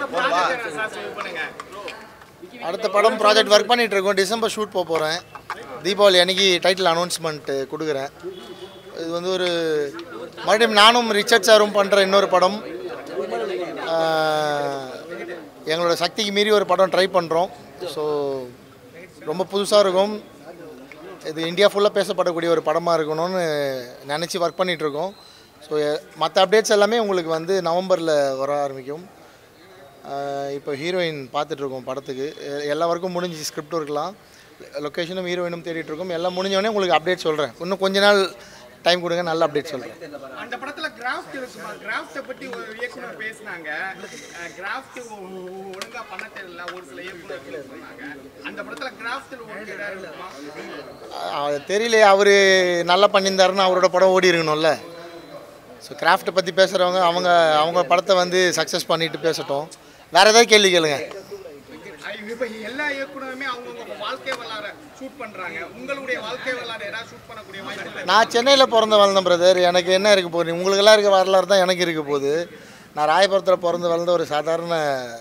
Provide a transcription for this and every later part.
அடுத்த படம் project work பண்ணிட்டு இருக்கோம் டிசம்பர் ஷூட் போக போகிறேன் தீபாவளி அன்னைக்கு டைட்டில் அனௌன்ஸ்மெண்ட் கொடுக்குறேன் இது வந்து ஒரு மறுபடியும் நானும் ரிச்சர்ட் சாரும் பண்ணுற இன்னொரு படம் ஆஹ், எங்களோட சக்திக்கு மீறி ஒரு படம் ட்ரை பண்ணுறோம் ஸோ ரொம்ப புதுசாக இருக்கும் இது இந்தியா ஃபுல்லாக பேசப்படக்கூடிய ஒரு படமாக இருக்கணும்னு நினச்சி ஒர்க் பண்ணிகிட்ருக்கோம் ஸோ மற்ற அப்டேட்ஸ் எல்லாமே உங்களுக்கு வந்து நவம்பரில் வர ஆரம்பிக்கும் ஆஹ் இப்போ ஹீரோயின் பார்த்துட்ருக்கோம் படத்துக்கு எ- எல்லா ஒர்க்கும் முடிஞ்சு ஸ்கிரிப்ட் ஒர்க்லாம் லொக்கேஷனும் ஹீரோயினும் தேடிட்டு இருக்கோம் எல்லாம் முடிஞ்சோடனே உங்களுக்கு அப்டேட் சொல்கிறேன் இன்னும் கொஞ்ச நாள் டைம் கொடுங்க நல்ல அப்டேட் சொல்கிறேன் அந்த படத்துல கிராஃப்ட் இருக்குமா கிராஃப்ட பத்தி ஒரு இயக்குனர் பேசினாங்க கிராஃப்ட் ஒழுங்கா பண்ண தெரியல ஒரு சில இயக்குனர்கள் சொன்னாங்க அந்த படத்துல கிராஃப்ட் உங்களுக்கு ஏதாவது இருக்குமா அது தெரியலையே அவர் நல்லா பண்ணியிருந்தாருன்னு அவரோட படம் ஓடி இருக்கணும்ல ஸோ கிராஃப்ட்டை பற்றி பேசுகிறவங்க அவங்க அவங்க படத்தை வந்து சக்ஸஸ் பண்ணிட்டு பேசட்டும் வேறு ஏதாவது கேள்வி கேளுங்க இப்ப எல்லா இயக்குனருமே அவங்கவுங்க வாழ்க்கை வரலாறு ஷூட் பண்றாங்க உங்களுடைய வாழ்க்கை வரலாறு ஏதாவது ஷூட் பண்ணக்கூடிய வாய்ப்பு நான் சென்னையில் பிறந்த வளர்ந்தேன் பிரதர் எனக்கு என்ன இருக்க போகுது உங்களுக்கெல்லாம் இருக்க வரலாறு தான் எனக்கு இருக்க போகுது நான் ராயபுரத்தில் பிறந்து வளர்ந்த ஒரு சாதாரண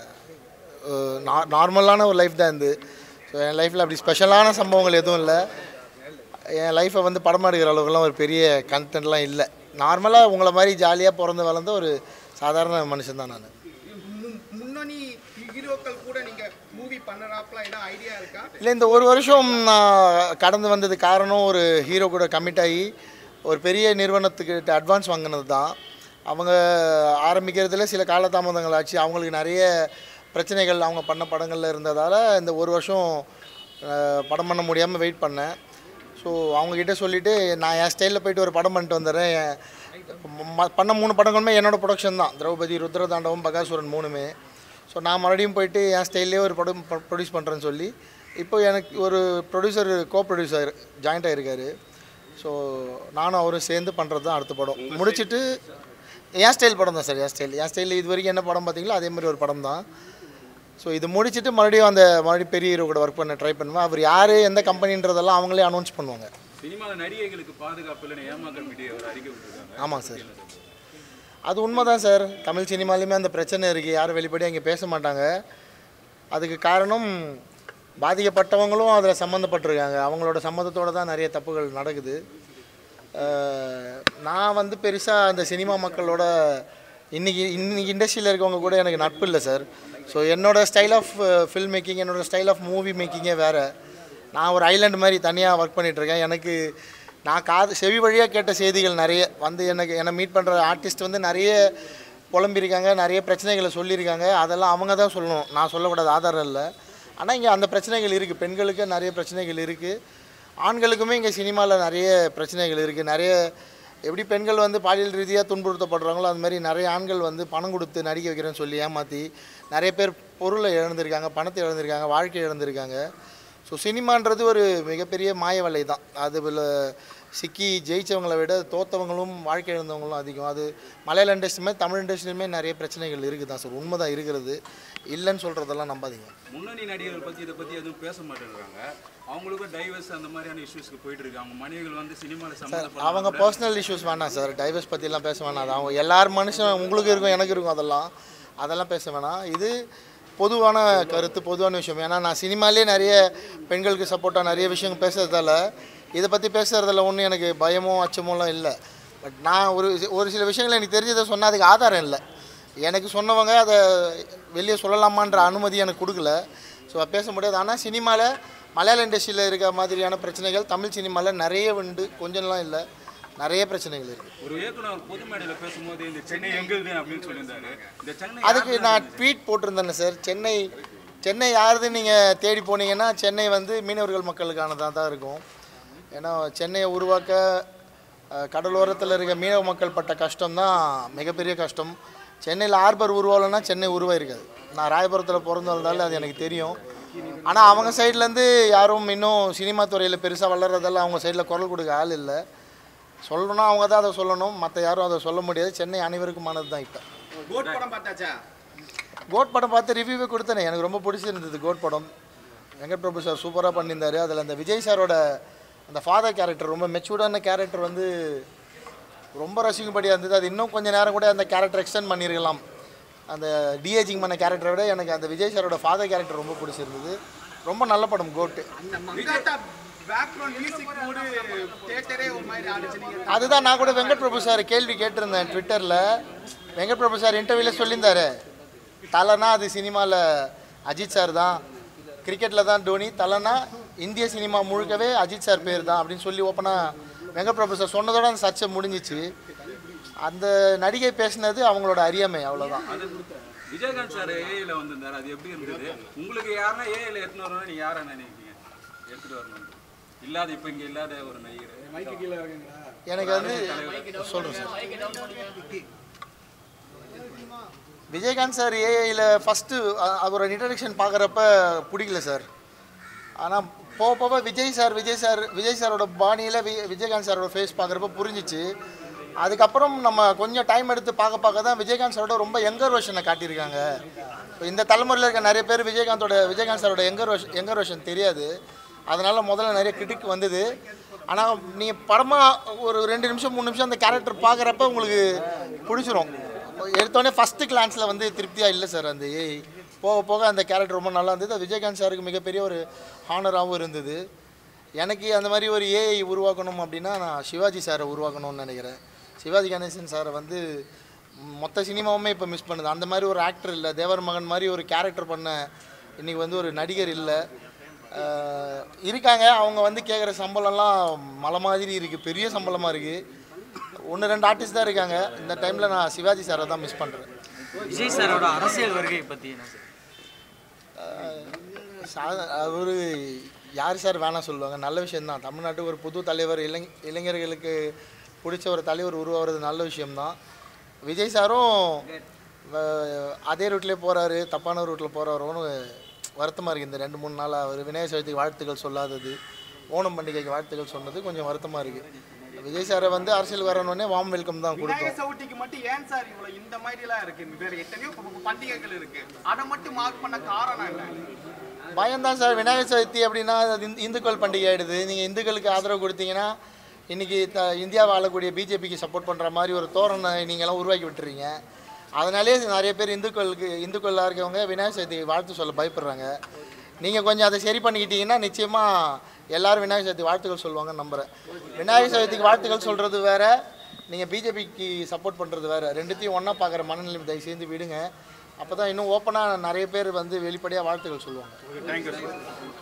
நார்மலான ஒரு லைஃப் தான் இது ஸோ என் லைஃப்பில் அப்படி ஸ்பெஷலான சம்பவங்கள் எதுவும் இல்லை என் லைஃப்பை வந்து படமா எடுக்கிற அளவுக்குலாம் ஒரு பெரிய கண்டென்ட்லாம் இல்லை நார்மலாக உங்களை மாதிரி ஜாலியாக பிறந்து வளர்ந்த ஒரு சாதாரண மனுஷன் தான் நான் மு- முன்னணி ஹீரோக்கள் கூட நீங்க மூவி பண்ணறாப்ல ஏதாவது ஐடியா இருக்கா இல்லை இந்த ஒரு வருஷம் நான் கடந்து வந்தது காரணம் ஒரு ஹீரோ கூட கமிட் ஆகி ஒரு பெரிய நிறுவனத்துக்கிட்ட அட்வான்ஸ் வாங்கினது தான் அவங்க ஆரம்பிக்கிறதுல சில காலதாமதங்கள் ஆச்சு அவங்களுக்கு நிறைய பிரச்சனைகள் அவங்க பண்ண படங்களில் இருந்ததால் இந்த ஒரு வருஷம் அஹ், படம் பண்ண முடியாமல் வெயிட் பண்ணேன் ஸோ அவங்கக்கிட்ட சொல்லிவிட்டு நான் என் ஸ்டைலில் போயிட்டு ஒரு படம் பண்ணிட்டு வந்துடுறேன் என் ம- பண்ண மூணு படங்களுமே என்னோடய ப்ரொடக்ஷன் தான் திரௌபதி ருத்ரதாண்டவம் பகாசுரன் மூணுமே ஸோ நான் மறுபடியும் போயிட்டு என் ஸ்டைல்லே ஒரு படம் ப்ரொடியூஸ் பண்ணுறேன்னு சொல்லி இப்போ எனக்கு ஒரு ப்ரொடியூசர் கோ ப்ரொடியூசர் ஜாயிண்ட் ஆகிருக்காரு ஸோ நானும் அவரும் சேர்ந்து பண்ணுறது தான் அடுத்த படம் முடிச்சிட்டு என் ஸ்டைல் படம் தான் சார் என் ஸ்டைல் என் ஸ்டைலில் இது வரைக்கும் என்ன படம் பார்த்தீங்களோ அதே மாதிரி ஒரு படம் தான் ஸோ இது முடிச்சிட்டு மறுபடியும் அந்த மறுபடியும் பெரிய ஹீரோ கூட ஒர்க் பண்ண ட்ரை பண்ணுவேன் அவர் யார் எந்த கம்பெனின்றதெல்லாம் அவங்களே அனௌன்ஸ் பண்ணுவாங்க சினிமாவில் நடிகைகளுக்கு பாதுகாப்பு இல்லைன்னு ஏமா கமிட்டி ஒரு அறிக்கை விட்டுருக்காங்க ஆமாம் சார் அது உண்மைதான் சார் தமிழ் சினிமாலையுமே அந்த பிரச்சனை இருக்குது யாரும் வெளிப்படையாக இங்கே பேச மாட்டாங்க அதுக்கு காரணம் பாதிக்கப்பட்டவங்களும் அதில் சம்மந்தப்பட்டிருக்காங்க அவங்களோட சம்மதத்தோடு தான் நிறைய தப்புகள் நடக்குது அஹ், நான் வந்து பெருசாக அந்த சினிமா மக்களோட இன்னைக்கு இன்னைக்கு இண்டஸ்ட்ரியில் இருக்கவங்க கூட எனக்கு நட்பு இல்லை சார் ஸோ என்னோட ஸ்டைல் ஆஃப் ஃபில்ம் மேக்கிங் என்னோட ஸ்டைல் ஆஃப் மூவி மேக்கிங்கே வேறு நான் ஒரு ஐலாண்ட் மாதிரி தனியாக ஒர்க் பண்ணிகிட்ருக்கேன் எனக்கு நான் காது செவி வழியாக கேட்ட செய்திகள் நிறைய வந்து எனக்கு என்னை மீட் பண்ணுற ஆர்டிஸ்ட் வந்து நிறைய புலம்பியிருக்காங்க நிறைய பிரச்சனைகளை சொல்லியிருக்காங்க அதெல்லாம் அவங்க தான் சொல்லணும் நான் சொல்லக்கூடாது ஆதாரம் இல்லை ஆனால் இங்கே அந்த பிரச்சனைகள் இருக்குது பெண்களுக்கு நிறைய பிரச்சனைகள் இருக்குது ஆண்களுக்குமே இங்கே சினிமாவில் நிறைய பிரச்சனைகள் இருக்குது நிறைய எப்படி பெண்கள் வந்து பாலியல் ரீதியாக துன்புறுத்தப்படுறாங்களோ அது மாதிரி நிறைய ஆண்கள் வந்து பணம் கொடுத்து நடிக்க வைக்கிறேன்னு சொல்லி ஏமாற்றி நிறைய பேர் பொருளை இழந்திருக்காங்க பணத்தை இழந்திருக்காங்க வாழ்க்கை இழந்திருக்காங்க ஸோ சினிமான்றது ஒரு மிகப்பெரிய மாய வலை தான் அதுல சிக்கி ஜெயிச்சவங்களை விட தோத்தவங்களும் வாழ்க்கை இழந்தவங்களும் அதிகம் அது மலையாள இண்டஸ்ட்ரியுமே தமிழ் இண்டஸ்ட்ரியுமே நிறைய பிரச்சனைகள் இருக்குது தான் சார் உண்மை தான் இருக்கிறது இல்லைன்னு சொல்கிறதெல்லாம் நம்பாதீங்க முன்னணி நடிகர்கள் பற்றி இதை பற்றி எதுவும் பேச மாட்டேங்கிறாங்க அவங்களுக்கும் டைவர்ஸ் அந்த மாதிரியான இஷ்யூஸ்க்கு போயிட்டு இருக்கு அவங்க மனைவிகள் வந்து சினிமாவில் சம்மந்தப்பட்ட அவங்க பர்சனல் இஷ்யூஸ் வேணாம் சார் டைவர்ஸ் பற்றிலாம் பேச வேணாம் அது அவங்க எல்லார் மனுஷன் உங்களுக்கு இருக்கும் எனக்கு இருக்கும் அதெல்லாம் அதெல்லாம் பேச வேணாம் இது பொதுவான கருத்து பொதுவான விஷயம் ஏன்னா நான் சினிமாலே நிறைய பெண்களுக்கு சப்போர்ட்டாக நிறைய விஷயங்கள் பேசுறதால இதை பற்றி பேசுகிறதுல ஒன்றும் எனக்கு பயமோ அச்சமோலாம் இல்லை பட் நான் ஒரு ஒரு சில விஷயங்கள் எனக்கு தெரிஞ்சதை சொன்னால் அதுக்கு ஆதாரம் இல்லை எனக்கு சொன்னவங்க அதை வெளியே சொல்லலாமான்ற அனுமதி எனக்கு கொடுக்கல ஸோ பேச முடியாது ஆனால் சினிமாவில் மலையாள இண்டஸ்ட்ரியில் இருக்க மாதிரியான பிரச்சனைகள் தமிழ் சினிமாவில் நிறைய உண்டு கொஞ்சம்லாம் இல்லை நிறைய பிரச்சனைகள் இருக்குது ஒரு இயக்குனர் பொது மேடையில் பேசும்போது இந்த சென்னை எங்களுது அப்படின்னு சொல்லியிருந்தாரு இந்த சென்னை அதுக்கு நான் ட்வீட் போட்டிருந்தேனே சார் சென்னை சென்னை யாருது நீங்கள் தேடி போனீங்கன்னா சென்னை வந்து மீனவர்கள் மக்களுக்கானதாக தான் இருக்கும் ஏன்னா சென்னையை உருவாக்க அஹ், கடலோரத்தில் இருக்க மீனவ மக்கள் பட்ட கஷ்டம் தான் மிகப்பெரிய கஷ்டம் சென்னையில் ஆர்பர் உருவாகலைன்னா சென்னை உருவாயிருக்காது நான் ராயபுரத்தில் பிறந்து வளர்ந்தாலும் அது எனக்கு தெரியும் ஆனால் அவங்க சைட்லேருந்து யாரும் இன்னும் சினிமா துறையில் பெருசாக வளர்றதெல்லாம் அவங்க சைடில் குரல் கொடுக்க ஆள் இல்லை சொல்லணும்னா அவங்க தான் அதை சொல்லணும் மற்ற யாரும் அதை சொல்ல முடியாது சென்னை அனைவருக்குமானது தான் இப்போ கோட் படம் பார்த்தாச்சா கோட் படம் பார்த்து ரிவ்யூவே கொடுத்தேனே எனக்கு ரொம்ப பிடிச்சிருந்தது கோட் படம் வெங்கட் பிரபு சார் சூப்பராக பண்ணியிருந்தாரு அதில் அந்த விஜய் சாரோட அந்த ஃபாதர் கேரக்டர் ரொம்ப மெச்சூர்டான கேரக்டர் வந்து ரொம்ப ரசிக்கும்படியாக இருந்தது அது இன்னும் கொஞ்சம் நேரம் கூட அந்த கேரக்டர் எக்ஸ்டெண்ட் பண்ணியிருக்கலாம் அந்த டிஏஜிங் பண்ண கேரக்டரை விட எனக்கு அந்த விஜய் சாரோட ஃபாதர் கேரக்டர் ரொம்ப பிடிச்சிருந்தது ரொம்ப நல்ல படம் கோட்டு அந்த மங்காத்தா பேக்ரவுண்ட் மியூசிக் கூட தியேட்டரே ஒரு மாதிரி ஆடிச்சு நீங்க அதுதான் நான் கூட வெங்கட் பிரபு சார் கேள்வி கேட்டிருந்தேன் ட்விட்டரில் வெங்கட் பிரபு சார் இன்டர்வியூவில் சொல்லியிருந்தாரு தலைனா அது சினிமாவில் அஜித் சார் தான் கிரிக்கெட்டில் தான் டோனி தலைனா இந்திய சினிமா முழுக்கவே அஜித் சார் பேர் தான் அப்படின்னு சொல்லி ஓப்பனாக வெங்கட் பிரபு சார் சொன்னதோட அந்த சர்ச்சை முடிஞ்சிச்சு அந்த நடிகை பேசினது அவங்களோட அறியாமை அவ்வளோதான் அது விஜயகாந்த் சார் ஏஐல வந்திருந்தாரு அது எப்படி இருந்தது உங்களுக்கு யாருன்னா ஏஐல எடுத்துன்னு வரணும் நீங்க யாரை நினைக்கிறீங்க எடுத்துட்டு வரணும் இல்லாத இப்போ இங்க இல்லாத ஒரு நடிகர் எனக்கு வந்து சொல்கிறேன் சார் விஜயகாந்த் சார் ஏஐயில் ஃபஸ்ட்டு அவரோட இன்ட்ரடக்ஷன் பார்க்குறப்ப பிடிக்கல சார் ஆனால் போக போக விஜய் சார் விஜய் சார் விஜய் சாரோட பாணியில் வி விஜயகாந்த் சாரோட ஃபேஸ் பார்க்குறப்ப புரிஞ்சிச்சு அதுக்கப்புறம் நம்ம கொஞ்சம் டைம் எடுத்து பார்க்க பார்க்க தான் விஜயகாந்த் சாரோட ரொம்ப யங்கர் வெர்ஷனை காட்டியிருக்காங்க இப்போ இந்த தலைமுறையில் இருக்க நிறைய பேர் விஜயகாந்தோட விஜயகாந்த் சாரோட யங்கர் வெர்ஷன் யங்கர் வெர்ஷன் தெரியாது அதனால் முதல்ல நிறைய கிரிட்டிக் வந்தது ஆனால் நீங்கள் படமாக ஒரு ரெண்டு நிமிஷம் மூணு நிமிஷம் அந்த கேரக்டர் பார்க்குறப்ப உங்களுக்கு பிடிச்சிரும் எடுத்தோடனே ஃபஸ்ட்டு கிளான்ஸில் வந்து திருப்தியாக இல்லை சார் அந்த ஏஐ போக போக அந்த கேரக்டர் ரொம்ப நல்லா இருந்தது அது விஜயகாந்த் சாருக்கு மிகப்பெரிய ஒரு ஹானராகவும் இருந்தது எனக்கு அந்த மாதிரி ஒரு ஏஐ உருவாக்கணும் அப்படின்னா நான் சிவாஜி சாரை உருவாக்கணும்னு நினைக்கிறேன் சிவாஜி கணேசன் சாரை வந்து மொத்த சினிமாவுமே இப்போ மிஸ் பண்ணுது அந்த மாதிரி ஒரு ஆக்டர் இல்லை தேவர் மகன் மாதிரி ஒரு கேரக்டர் பண்ண இன்றைக்கி வந்து ஒரு நடிகர் இல்லை ஆஹ் இருக்காங்க அவங்க வந்து கேட்குற சம்பளம்லாம் மலை மாதிரி இருக்குது பெரிய சம்பளமாக இருக்குது ஒன்று ரெண்டு ஆர்டிஸ்ட் தான் இருக்காங்க இந்த டைமில் நான் சிவாஜி சாரை தான் மிஸ் பண்ணுறேன் விஜய் சாரோட அரசியல் வருகை பற்றி என்ன சார் அவர் யார் சார் வேணாம் சொல்லுவாங்க நல்ல விஷயம்தான் தமிழ்நாட்டுக்கு ஒரு புது தலைவர் இளைஞ இளைஞர்களுக்கு பிடிச்ச ஒரு தலைவர் உருவாகிறது நல்ல விஷயம்தான் விஜய் சாரும் வ- அதே ரூட்லேயே போகிறாரு தப்பான ரூட்டில் போகிறாரோன்னு வருத்தமாக இருக்குது இந்த ரெண்டு மூணு நாளாக அவர் விநாயகர் சதுர்த்திக்கு வாழ்த்துக்கள் சொல்லாதது ஓணம் பண்டிகைக்கு வாழ்த்துக்கள் சொன்னது கொஞ்சம் வருத்தமாக இருக்குது விஜய் சாரை வந்து அரசியல் வரணுன்னே வாம் வெல்கம் தான் கொடுத்தோம் விநாயகர் சவுட்டிக்கு மட்டும் ஏன் சார் இவ்வளவு இந்த மாதிரி எல்லாம் இருக்கு வேற எத்தனையோ ப- ப- பண்டிகைகள் இருக்கு அதை மட்டும் மார்க் பண்ண காரணம் என்ன பயம்தான் சார் விநாயகர் சதுர்த்தி அப்படின்னா அது இந்து- இந்துக்கள் பண்டிகை ஆயிடுது நீங்கள் இந்துக்களுக்கு ஆதரவு கொடுத்தீங்கன்னா இன்றைக்கி த இந்தியாவை ஆளக்கூடிய பிஜேபிக்கு சப்போர்ட் பண்ணுற மாதிரி ஒரு தோரணை நீங்கள்லாம் உருவாக்கி விட்டுறீங்க அதனாலே நிறைய பேர் இந்துக்களுக்கு இந்துக்களாக இருக்கவங்க விநாயகர் சதுர்த்தி வாழ்த்து சொல்ல பயப்படுறாங்க நீங்கள் கொஞ்சம் அதை சரி பண்ணிக்கிட்டீங்கன்னா நிச்சயமாக எல்லாரும் விநாயகர் சதுர்த்தி வாழ்த்துக்கள் சொல்லுவாங்கன்னு நம்புகிறேன் விநாயகர் சதுர்த்திக்கு வாழ்த்துக்கள் சொல்கிறது வேற நீங்கள் பிஜேபிக்கு சப்போர்ட் பண்ணுறது வேற ரெண்டுத்தையும் ஒன்றா பார்க்குற மனநிலை தயவு சேர்ந்து விடுங்க அப்போ தான் இன்னும் ஓப்பனாக நிறைய பேர் வந்து வெளிப்படையாக வாழ்த்துக்கள் சொல்லுவாங்க தேங்க்யூ சார்